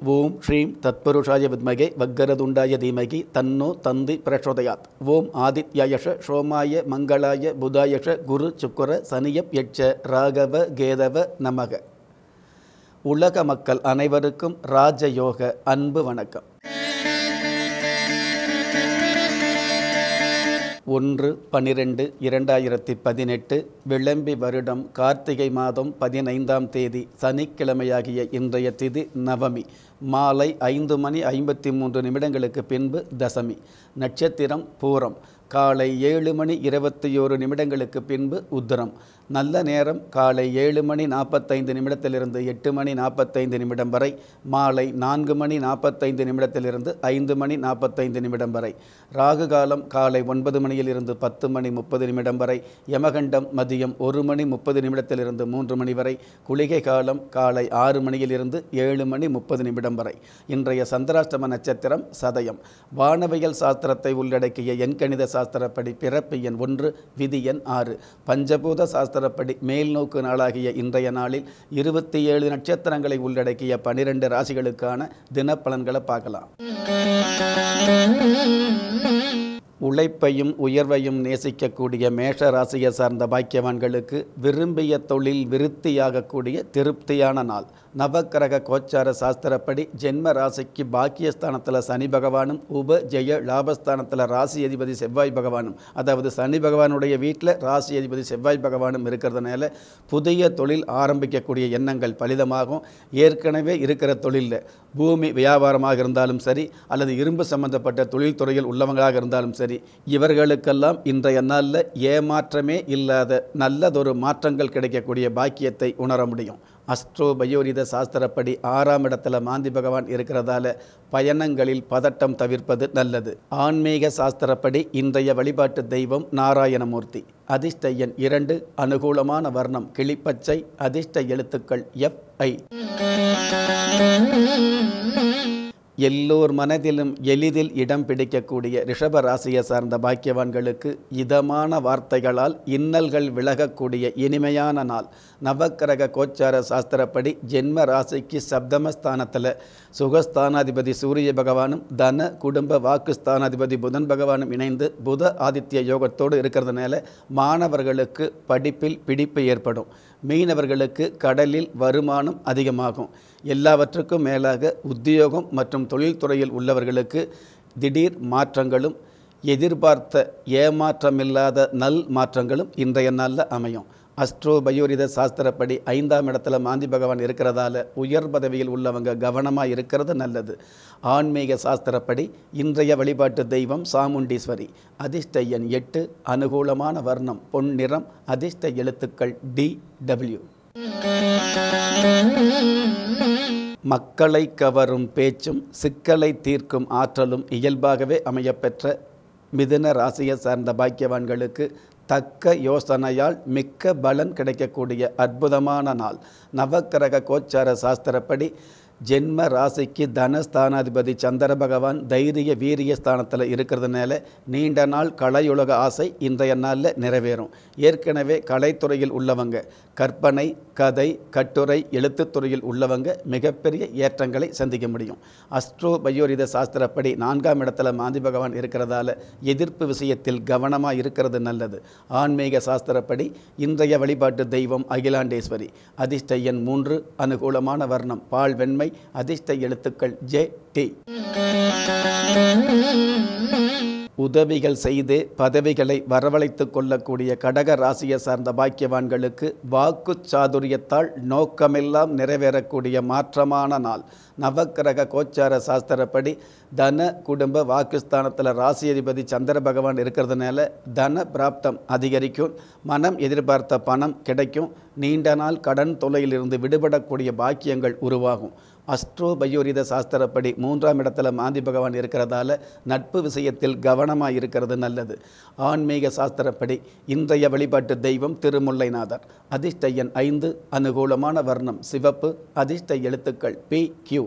ஓம் ஸ்ரீம் தத்புருஷாய வித்மகே வக்கரதுண்டாய தீமகி தன்னோ தந்தி பிரச்சோதயாத் ஓம் ஆதித்யாயஷ சோமாய மங்களாய புதாயஷ குரு சுக்கர சனியப் யட்ச ராகவ கேதவ நமக உலக மக்கள் அனைவருக்கும் ராஜயோக அன்பு வணக்கம் ஒன்று பனிரெண்டு இரண்டாயிரத்தி பதினெட்டு விளம்பி வருடம் கார்த்திகை மாதம் பதினைந்தாம் தேதி சனிக்கிழமையாகிய இன்றைய திதி நவமி மாலை ஐந்து மணி ஐம்பத்தி மூன்று நிமிடங்களுக்கு பின்பு தசமி நட்சத்திரம் பூரம் காலை ஏழு மணி இருபத்தி ஓரு நிமிடங்களுக்கு பின்பு உத்திரம் நல்ல நேரம் காலை ஏழு மணி நாற்பத்தைந்து நிமிடத்திலிருந்து எட்டு மணி நாற்பத்தைந்து நிமிடம் வரை மாலை நான்கு மணி நாற்பத்தைந்து நிமிடத்திலிருந்து ஐந்து மணி நாற்பத்தைந்து நிமிடம் வரை ராகு காலம் காலை ஒன்பது மணியிலிருந்து பத்து மணி முப்பது நிமிடம் வரை யமகண்டம் மதியம் ஒரு மணி முப்பது நிமிடத்திலிருந்து மூன்று மணி வரை குளிகை காலம் காலை ஆறு மணியிலிருந்து ஏழு மணி முப்பது நிமிடம் வரை இன்றைய சந்திராஷ்டம நட்சத்திரம் சதயம் வானவியல் சாஸ்திரத்தை உள்ளடக்கிய எண்கணித சாஸ்திரப்படி பிறப்பு எண் ஒன்று விதி எண் ஆறு பஞ்சபூத சாஸ்திரப்படி மேல்நோக்கு நாளாகிய இன்றைய நாளில் இருபத்தி ஏழு நட்சத்திரங்களை உள்ளடக்கிய பனிரெண்டு ராசிகளுக்கான தினப்பலன்களை பார்க்கலாம் உழைப்பையும் உயர்வையும் நேசிக்கக்கூடிய மேஷ ராசியை சார்ந்த பாக்கியவான்களுக்கு விரும்பிய தொழில் விருத்தியாகக்கூடிய திருப்தியான நாள் நவக்கிரக கோச்சார சாஸ்திரப்படி ஜென்ம ராசிக்கு பாக்கியஸ்தானத்தில் சனி பகவானும் உப ஜெய லாபஸ்தானத்தில் ராசி அதிபதி செவ்வாய் பகவானும் அதாவது சனி பகவானுடைய வீட்டில் ராசி அதிபதி செவ்வாய் பகவானும் இருக்கிறதுனால புதிய தொழில் ஆரம்பிக்கக்கூடிய எண்ணங்கள் பலிதமாகும் ஏற்கனவே இருக்கிற தொழிலில் பூமி வியாபாரமாக இருந்தாலும் சரி அல்லது இரும்பு சம்பந்தப்பட்ட தொழில்துறையில் உள்ளவங்களாக இருந்தாலும் சரி இவர்களுக்கெல்லாம் இன்றைய நாளில் ஏமாற்றமே இல்லாத நல்லதொரு மாற்றங்கள் கிடைக்கக்கூடிய பாக்கியத்தை உணர முடியும் அஸ்ட்ரோ பயோரித சாஸ்திரப்படி ஆறாம் இடத்துல மாந்தி பகவான் இருக்கிறதால பயணங்களில் பதட்டம் தவிர்ப்பது நல்லது ஆன்மீக சாஸ்திரப்படி இன்றைய வழிபாட்டு தெய்வம் நாராயணமூர்த்தி அதிர்ஷ்ட எண் இரண்டு அனுகூலமான வர்ணம் கிளிப்பச்சை அதிர்ஷ்ட எழுத்துக்கள் எஃப் ஐ எல்லோர் மனதிலும் எளிதில் இடம் பிடிக்கக்கூடிய ரிஷப ராசியை சார்ந்த பாக்கியவான்களுக்கு இதமான வார்த்தைகளால் இன்னல்கள் விலகக்கூடிய இனிமையான நாள் நவக்கிரக கோச்சார சாஸ்திரப்படி ஜென்ம ராசிக்கு சப்தமஸ்தானத்தில் சுகஸ்தானாதிபதி சூரிய பகவானும் தன குடும்ப வாக்குஸ்தானாதிபதி புதன் பகவானும் இணைந்து புத ஆதித்ய யோகத்தோடு இருக்கிறதுனால மாணவர்களுக்கு படிப்பில் பிடிப்பு ஏற்படும் மீனவர்களுக்கு கடலில் வருமானம் அதிகமாகும் எல்லாவற்றுக்கும் மேலாக உத்தியோகம் மற்றும் தொழில்துறையில் உள்ளவர்களுக்கு திடீர் மாற்றங்களும் எதிர்பார்த்த ஏமாற்றமில்லாத நல் மாற்றங்களும் இன்றைய நாளில் அமையும் அஸ்ட்ரோ பயோரித சாஸ்திரப்படி ஐந்தாம் இடத்துல மாந்தி பகவான் இருக்கிறதால உயர் பதவியில் உள்ளவங்க கவனமாக இருக்கிறது நல்லது ஆன்மீக சாஸ்திரப்படி இன்றைய வழிபாட்டு தெய்வம் சாமுண்டீஸ்வரி அதிர்ஷ்ட எண் எட்டு அனுகூலமான வர்ணம் பொன்னிறம் அதிர்ஷ்ட எழுத்துக்கள் டி டபிள்யூ மக்களை கவரும் பேச்சும் சிக்கலை தீர்க்கும் ஆற்றலும் இயல்பாகவே அமையப்பெற்ற மிதுன ராசியை சார்ந்த பாக்கியவான்களுக்கு தக்க யோசனையால் மிக்க பலன் கிடைக்கக்கூடிய அற்புதமான நாள் நவக்கிரக கோச்சார சாஸ்திரப்படி ஜென்ம ராசிக்கு தனஸ்தானாதிபதி சந்திர பகவான் தைரிய வீரிய ஸ்தானத்தில் இருக்கிறதுனால நீண்ட நாள் கலையுலக ஆசை இன்றைய நாளில் நிறைவேறும் ஏற்கனவே கலைத்துறையில் உள்ளவங்க கற்பனை கதை கட்டுரை எழுத்துத்துறையில் உள்ளவங்க மிகப்பெரிய ஏற்றங்களை சந்திக்க முடியும் அஸ்ட்ரோ பயோரித சாஸ்திரப்படி நான்காம் இடத்துல மாந்தி பகவான் இருக்கிறதால எதிர்ப்பு விஷயத்தில் கவனமாக இருக்கிறது நல்லது ஆன்மீக சாஸ்திரப்படி இன்றைய வழிபாட்டு தெய்வம் அகிலாண்டேஸ்வரி அதிர்ஷ்ட எண் மூன்று அனுகூலமான வர்ணம் பால் வெண்மை அதிர்ஷ்ட எழுத்துக்கள் ஜே டி உதவிகள் செய்து பதவிகளை வரவழைத்து கொள்ளக்கூடிய கடக ராசியை சார்ந்த பாக்கியவான்களுக்கு வாக்கு சாதுரியத்தால் நோக்கமெல்லாம் நிறைவேறக்கூடிய மாற்றமான நாள் நவக்கிரக கோச்சார சாஸ்திரப்படி தன குடும்ப வாக்குஸ்தானத்தில் ராசி அதிபதி சந்திர பகவான் இருக்கிறதுனால தன பிராப்தம் அதிகரிக்கும் மனம் எதிர்பார்த்த பணம் கிடைக்கும் நீண்ட நாள் கடன் தொல்லையிலிருந்து விடுபடக்கூடிய பாக்கியங்கள் உருவாகும் அஸ்ட்ரோ பயோரித சாஸ்திரப்படி மூன்றாம் இடத்துல மாந்தி பகவான் இருக்கிறதால நட்பு விஷயத்தில் கவனமாக இருக்கிறது நல்லது ஆன்மீக சாஸ்திரப்படி இன்றைய வழிபாட்டு தெய்வம் திருமுல்லைநாதர் அதிர்ஷ்ட எண் ஐந்து அனுகூலமான வர்ணம் சிவப்பு அதிர்ஷ்ட எழுத்துக்கள் பி கியூ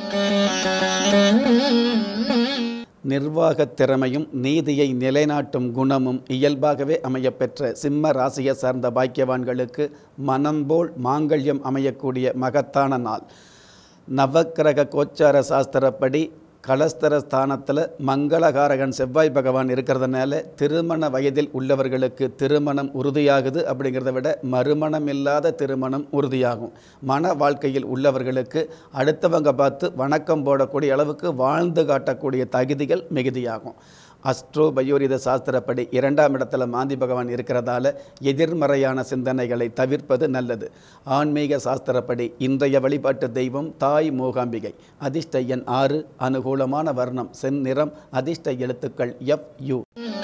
நிர்வாகத் திறமையும் நீதியை நிலைநாட்டும் குணமும் இயல்பாகவே அமையப்பெற்ற சிம்ம ராசியை சார்ந்த பாக்கியவான்களுக்கு மனம் போல் மாங்கல்யம் அமையக்கூடிய மகத்தான நாள் நவக்கிரக கோச்சார சாஸ்திரப்படி கலஸ்தர ஸ்தானத்தில் மங்களகாரகன் செவ்வாய் பகவான் இருக்கிறதுனால திருமண வயதில் உள்ளவர்களுக்கு திருமணம் உறுதியாகுது அப்படிங்கிறத விட மறுமணம் இல்லாத திருமணம் உறுதியாகும் மன வாழ்க்கையில் உள்ளவர்களுக்கு அடுத்தவங்க பார்த்து வணக்கம் போடக்கூடிய அளவுக்கு வாழ்ந்து காட்டக்கூடிய தகுதிகள் மிகுதியாகும் அஸ்ட்ரோ பயோரித சாஸ்திரப்படி இரண்டாம் இடத்துல மாந்தி பகவான் இருக்கிறதால எதிர்மறையான சிந்தனைகளை தவிர்ப்பது நல்லது ஆன்மீக சாஸ்திரப்படி இன்றைய வழிபாட்டு தெய்வம் தாய் மூகாம்பிகை அதிர்ஷ்ட எண் ஆறு அனுகூலமான வர்ணம் செந்நிறம் அதிர்ஷ்ட எழுத்துக்கள் எஃப் யு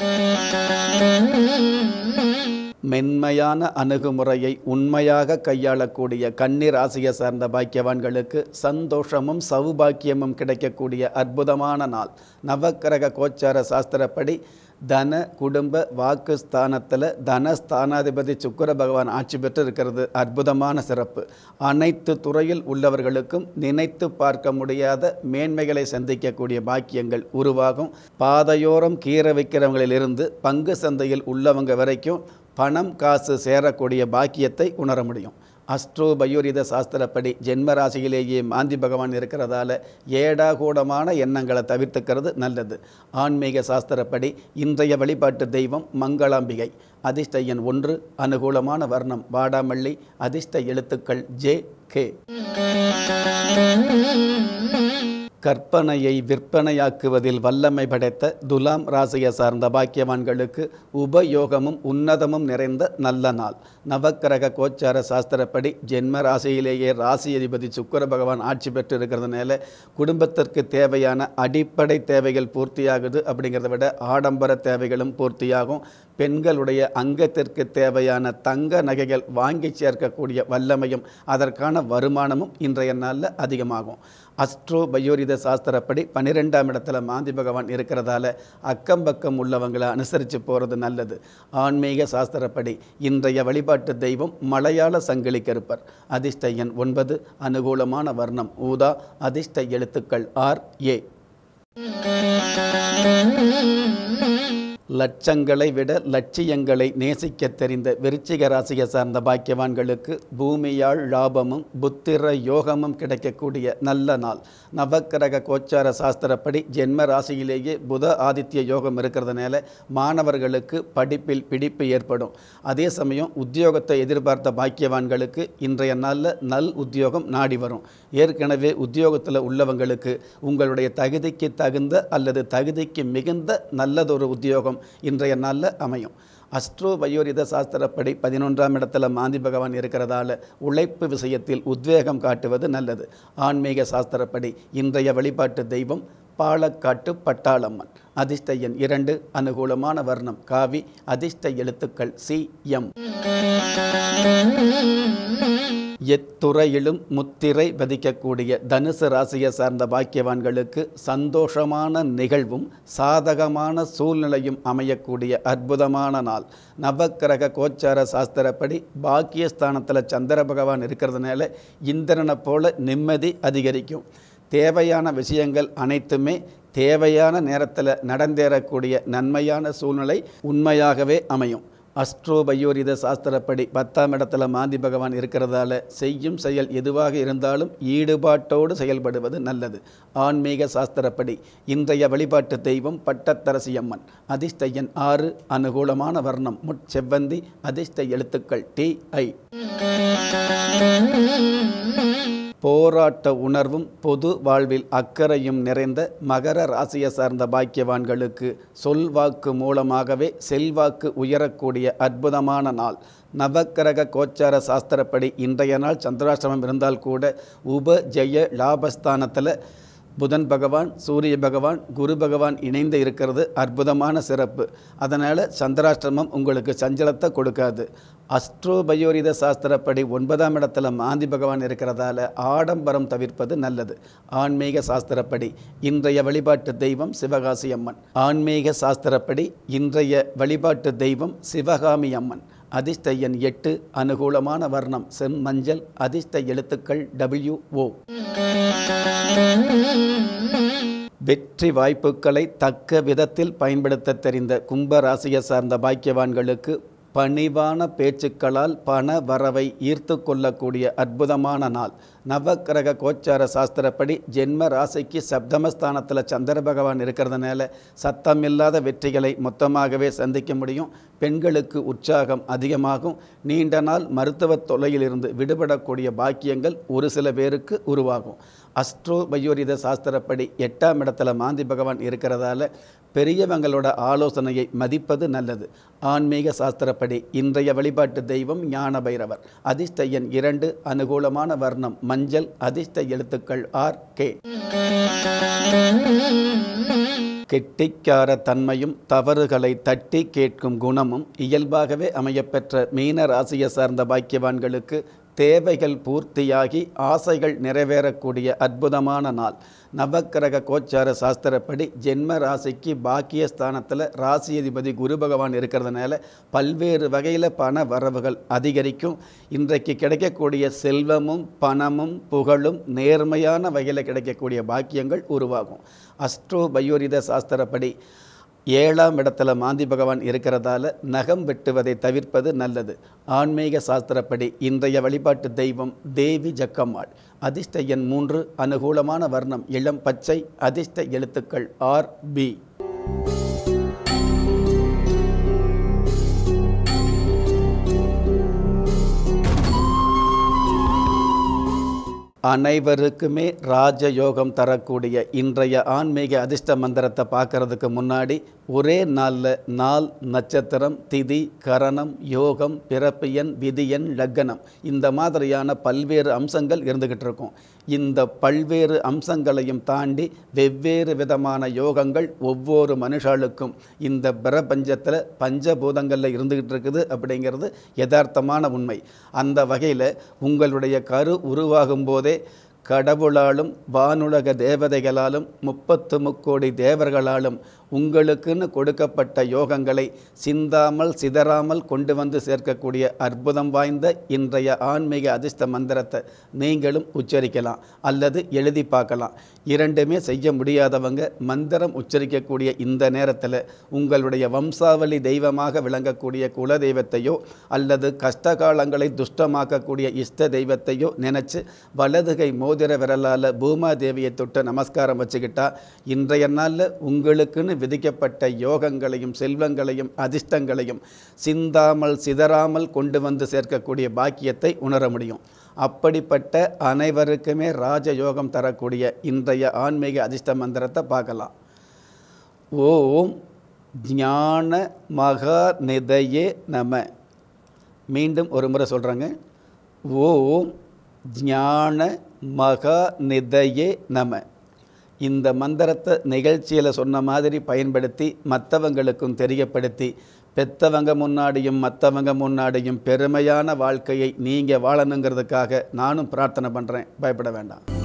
மென்மையான அணுகுமுறையை உண்மையாக கையாளக்கூடிய கன்னி ராசியை சார்ந்த பாக்கியவான்களுக்கு சந்தோஷமும் சௌபாக்கியமும் கிடைக்கக்கூடிய அற்புதமான நாள் நவக்கிரக கோச்சார சாஸ்திரப்படி தன குடும்ப வாக்கு ஸ்தானத்தில் தனஸ்தானாதிபதி சுக்கர பகவான் ஆட்சி பெற்று இருக்கிறது அற்புதமான சிறப்பு அனைத்து துறையில் உள்ளவர்களுக்கும் நினைத்து பார்க்க முடியாத மேன்மைகளை சந்திக்கக்கூடிய பாக்கியங்கள் உருவாகும் பாதையோரம் கீரை வைக்கிறவங்களிலிருந்து பங்கு சந்தையில் உள்ளவங்க வரைக்கும் பணம் காசு சேரக்கூடிய பாக்கியத்தை உணர முடியும் அஸ்ட்ரோ பயோரித சாஸ்திரப்படி ஜென்ம ராசியிலேயே மாந்தி பகவான் இருக்கிறதால ஏடாகூடமான எண்ணங்களை தவிர்த்துக்கிறது நல்லது ஆன்மீக சாஸ்திரப்படி இன்றைய வழிபாட்டு தெய்வம் மங்களாம்பிகை அதிர்ஷ்ட எண் ஒன்று அனுகூலமான வர்ணம் வாடாமல்லி அதிர்ஷ்ட எழுத்துக்கள் ஜே கே கற்பனையை விற்பனையாக்குவதில் வல்லமை படைத்த துலாம் ராசியை சார்ந்த பாக்கியவான்களுக்கு உபயோகமும் உன்னதமும் நிறைந்த நல்ல நாள் நவக்கிரக கோச்சார சாஸ்திரப்படி ஜென்ம ராசியிலேயே ராசி அதிபதி சுக்கர பகவான் ஆட்சி பெற்று இருக்கிறதுனால குடும்பத்திற்கு தேவையான அடிப்படை தேவைகள் பூர்த்தியாகுது அப்படிங்கிறத விட ஆடம்பர தேவைகளும் பூர்த்தியாகும் பெண்களுடைய அங்கத்திற்கு தேவையான தங்க நகைகள் வாங்கி சேர்க்கக்கூடிய வல்லமையும் அதற்கான வருமானமும் இன்றைய நாளில் அதிகமாகும் அஸ்ட்ரோ பயோரித சாஸ்திரப்படி பன்னிரெண்டாம் இடத்துல மாந்தி பகவான் இருக்கிறதால அக்கம் பக்கம் உள்ளவங்களை அனுசரித்து போகிறது நல்லது ஆன்மீக சாஸ்திரப்படி இன்றைய வழிபாட்டு தெய்வம் மலையாள சங்கிலி கருப்பர் அதிர்ஷ்ட எண் ஒன்பது அனுகூலமான வர்ணம் ஊதா அதிர்ஷ்ட எழுத்துக்கள் ஆர் ஏ லட்சங்களை விட லட்சியங்களை நேசிக்க தெரிந்த விருச்சிக ராசியை சார்ந்த பாக்கியவான்களுக்கு பூமியால் லாபமும் புத்திர யோகமும் கிடைக்கக்கூடிய நல்ல நாள் நவக்கிரக கோச்சார சாஸ்திரப்படி ஜென்ம ராசியிலேயே புத ஆதித்ய யோகம் இருக்கிறதுனால மாணவர்களுக்கு படிப்பில் பிடிப்பு ஏற்படும் அதே சமயம் உத்தியோகத்தை எதிர்பார்த்த பாக்கியவான்களுக்கு இன்றைய நாளில் நல் உத்தியோகம் நாடி வரும் ஏற்கனவே உத்தியோகத்தில் உள்ளவங்களுக்கு உங்களுடைய தகுதிக்கு தகுந்த அல்லது தகுதிக்கு மிகுந்த நல்லதொரு உத்தியோகம் இன்றைய நாளில் அமையும் அஸ்ட்ரோ பயோரித சாஸ்திரப்படி பதினொன்றாம் இடத்துல மாந்தி பகவான் இருக்கிறதால உழைப்பு விஷயத்தில் உத்வேகம் காட்டுவது நல்லது ஆன்மீக சாஸ்திரப்படி இன்றைய வழிபாட்டு தெய்வம் பாலக்காட்டு பட்டாளம்மன் அதிர்ஷ்ட எண் இரண்டு அனுகூலமான வர்ணம் காவி அதிர்ஷ்ட எழுத்துக்கள் சி எம் எத்துறையிலும் முத்திரை பதிக்கக்கூடிய தனுசு ராசியை சார்ந்த பாக்கியவான்களுக்கு சந்தோஷமான நிகழ்வும் சாதகமான சூழ்நிலையும் அமையக்கூடிய அற்புதமான நாள் நவக்கிரக கோச்சார சாஸ்திரப்படி பாக்கியஸ்தானத்தில் சந்திர பகவான் இருக்கிறதுனால இந்திரனை போல நிம்மதி அதிகரிக்கும் தேவையான விஷயங்கள் அனைத்துமே தேவையான நேரத்தில் நடந்தேறக்கூடிய நன்மையான சூழ்நிலை உண்மையாகவே அமையும் அஸ்ட்ரோபயோரித சாஸ்திரப்படி பத்தாம் இடத்துல மாந்தி பகவான் இருக்கிறதால செய்யும் செயல் எதுவாக இருந்தாலும் ஈடுபாட்டோடு செயல்படுவது நல்லது ஆன்மீக சாஸ்திரப்படி இன்றைய வழிபாட்டு தெய்வம் பட்டத்தரசி அம்மன் அதிர்ஷ்ட எண் ஆறு அனுகூலமான வர்ணம் முட்செவ்வந்தி அதிர்ஷ்ட எழுத்துக்கள் டி ஐ போராட்ட உணர்வும் பொது வாழ்வில் அக்கறையும் நிறைந்த மகர ராசியை சார்ந்த பாக்கியவான்களுக்கு சொல்வாக்கு மூலமாகவே செல்வாக்கு உயரக்கூடிய அற்புதமான நாள் நவக்கிரக கோச்சார சாஸ்திரப்படி இன்றைய நாள் சந்திராஷ்டமம் இருந்தால் கூட உப ஜெய லாபஸ்தானத்தில் புதன் பகவான் சூரிய பகவான் குரு பகவான் இணைந்து இருக்கிறது அற்புதமான சிறப்பு அதனால் சந்திராஷ்டிரமம் உங்களுக்கு சஞ்சலத்தை கொடுக்காது அஸ்ட்ரோபயோரித சாஸ்திரப்படி ஒன்பதாம் இடத்துல மாந்தி பகவான் இருக்கிறதால ஆடம்பரம் தவிர்ப்பது நல்லது ஆன்மீக சாஸ்திரப்படி இன்றைய வழிபாட்டு தெய்வம் சிவகாசி அம்மன் ஆன்மீக சாஸ்திரப்படி இன்றைய வழிபாட்டு தெய்வம் சிவகாமி அம்மன் அதிர்ஷ்ட எண் எட்டு அனுகூலமான வர்ணம் செம்மஞ்சள் அதிர்ஷ்ட எழுத்துக்கள் டபிள்யூ ஓ வெற்றி வாய்ப்புகளை தக்க விதத்தில் பயன்படுத்த தெரிந்த கும்ப ராசியை சார்ந்த பாக்கியவான்களுக்கு பணிவான பேச்சுக்களால் பண வரவை ஈர்த்து கொள்ளக்கூடிய அற்புதமான நாள் நவக்கிரக கோச்சார சாஸ்திரப்படி ஜென்ம ராசிக்கு சப்தமஸ்தானத்தில் சந்திர பகவான் இருக்கிறதுனால சத்தமில்லாத வெற்றிகளை மொத்தமாகவே சந்திக்க முடியும் பெண்களுக்கு உற்சாகம் அதிகமாகும் நீண்ட நாள் மருத்துவ தொல்லையிலிருந்து விடுபடக்கூடிய பாக்கியங்கள் ஒரு சில பேருக்கு உருவாகும் அஸ்ட்ரோ பயோரித சாஸ்திரப்படி எட்டாம் இடத்துல மாந்தி பகவான் இருக்கிறதால பெரியவங்களோட ஆலோசனையை மதிப்பது நல்லது ஆன்மீக சாஸ்திரப்படி இன்றைய வழிபாட்டு தெய்வம் ஞான பைரவர் அதிர்ஷ்ட எண் இரண்டு அனுகூலமான வர்ணம் மஞ்சள் அதிர்ஷ்ட எழுத்துக்கள் ஆர் கே கெட்டிக்கார தன்மையும் தவறுகளை தட்டி கேட்கும் குணமும் இயல்பாகவே அமையப்பெற்ற மீன ராசியை சார்ந்த பாக்கியவான்களுக்கு தேவைகள் பூர்த்தியாகி ஆசைகள் நிறைவேறக்கூடிய அற்புதமான நாள் நவக்கிரக கோச்சார சாஸ்திரப்படி ஜென்ம ராசிக்கு பாக்கியஸ்தானத்தில் ராசி அதிபதி குரு பகவான் இருக்கிறதுனால பல்வேறு வகையில் பண வரவுகள் அதிகரிக்கும் இன்றைக்கு கிடைக்கக்கூடிய செல்வமும் பணமும் புகழும் நேர்மையான வகையில் கிடைக்கக்கூடிய பாக்கியங்கள் உருவாகும் அஸ்ட்ரோ பயோரித சாஸ்திரப்படி ஏழாம் இடத்துல மாந்தி பகவான் இருக்கிறதால நகம் வெட்டுவதை தவிர்ப்பது நல்லது ஆன்மீக சாஸ்திரப்படி இன்றைய வழிபாட்டு தெய்வம் தேவி ஜக்கம்மாள் அதிர்ஷ்ட எண் மூன்று அனுகூலமான வர்ணம் இளம் பச்சை அதிர்ஷ்ட எழுத்துக்கள் ஆர் பி அனைவருக்குமே ராஜயோகம் தரக்கூடிய இன்றைய ஆன்மீக அதிர்ஷ்ட மந்திரத்தை பார்க்கறதுக்கு முன்னாடி ஒரே நாளில் நாள் நட்சத்திரம் திதி கரணம் யோகம் பிறப்பு எண் விதி எண் லக்னம் இந்த மாதிரியான பல்வேறு அம்சங்கள் இருந்துக்கிட்டு இருக்கும் இந்த பல்வேறு அம்சங்களையும் தாண்டி வெவ்வேறு விதமான யோகங்கள் ஒவ்வொரு மனுஷாளுக்கும் இந்த பிரபஞ்சத்தில் பஞ்சபூதங்களில் இருந்துக்கிட்டு இருக்குது அப்படிங்கிறது யதார்த்தமான உண்மை அந்த வகையில் உங்களுடைய கரு உருவாகும் போதே கடவுளாலும் வானுலக தேவதைகளாலும் முப்பத்து முக்கோடி தேவர்களாலும் உங்களுக்குன்னு கொடுக்கப்பட்ட யோகங்களை சிந்தாமல் சிதறாமல் கொண்டு வந்து சேர்க்கக்கூடிய அற்புதம் வாய்ந்த இன்றைய ஆன்மீக அதிர்ஷ்ட மந்திரத்தை நீங்களும் உச்சரிக்கலாம் அல்லது எழுதி பார்க்கலாம் இரண்டுமே செய்ய முடியாதவங்க மந்திரம் உச்சரிக்கக்கூடிய இந்த நேரத்தில் உங்களுடைய வம்சாவளி தெய்வமாக விளங்கக்கூடிய குல தெய்வத்தையோ அல்லது கஷ்டகாலங்களை துஷ்டமாக்கக்கூடிய இஷ்ட தெய்வத்தையோ நினச்சி வலதுகை மோதிர விரலால் பூமா தேவியை தொட்டு நமஸ்காரம் வச்சுக்கிட்டா இன்றைய நாளில் உங்களுக்குன்னு விதிக்கப்பட்ட யோகங்களையும் செல்வங்களையும் அதிர்ஷ்டங்களையும் சிந்தாமல் சிதறாமல் கொண்டு வந்து சேர்க்கக்கூடிய பாக்கியத்தை உணர முடியும் அப்படிப்பட்ட அனைவருக்குமே ராஜயோகம் தரக்கூடிய இன்றைய ஆன்மீக அதிர்ஷ்ட மந்திரத்தை பார்க்கலாம் ஓம் ஞான மகா நிதையே நம மீண்டும் ஒரு முறை சொல்கிறேங்க ஓம் ஞான மகா நிதையே நம இந்த மந்திரத்தை நிகழ்ச்சியில் சொன்ன மாதிரி பயன்படுத்தி மற்றவங்களுக்கும் தெரியப்படுத்தி பெத்தவங்க முன்னாடியும் மற்றவங்க முன்னாடியும் பெருமையான வாழ்க்கையை நீங்கள் வாழணுங்கிறதுக்காக நானும் பிரார்த்தனை பண்ணுறேன் பயப்பட வேண்டாம்